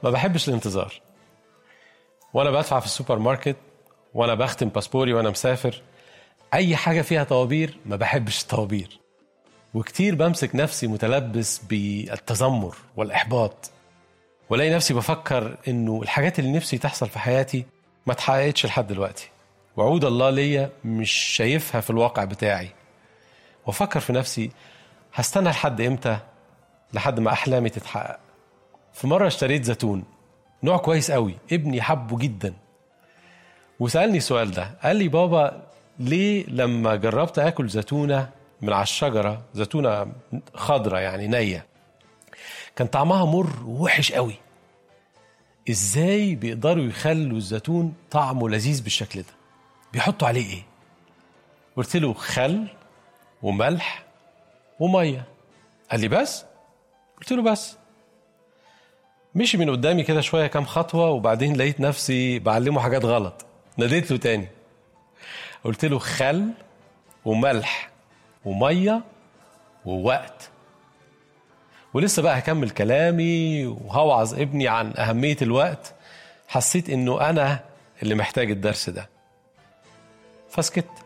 ما بحبش الانتظار وانا بدفع في السوبر ماركت وانا بختم باسبوري وانا مسافر اي حاجه فيها طوابير ما بحبش الطوابير وكتير بمسك نفسي متلبس بالتذمر والاحباط والاقي نفسي بفكر انه الحاجات اللي نفسي تحصل في حياتي ما اتحققتش لحد دلوقتي وعود الله ليا مش شايفها في الواقع بتاعي وافكر في نفسي هستنى لحد امتى لحد ما احلامي تتحقق في مره اشتريت زيتون نوع كويس قوي ابني حبه جدا وسالني السؤال ده قال لي بابا ليه لما جربت اكل زيتونه من على الشجره زيتونه خضره يعني نيه كان طعمها مر ووحش قوي ازاي بيقدروا يخلوا الزيتون طعمه لذيذ بالشكل ده بيحطوا عليه ايه قلت له خل وملح وميه قال لي بس قلت له بس مشي من قدامي كده شويه كام خطوه وبعدين لقيت نفسي بعلمه حاجات غلط ناديت له تاني قلت له خل وملح وميه ووقت ولسه بقى هكمل كلامي وهوعظ ابني عن أهمية الوقت حسيت إنه أنا اللي محتاج الدرس ده فسكت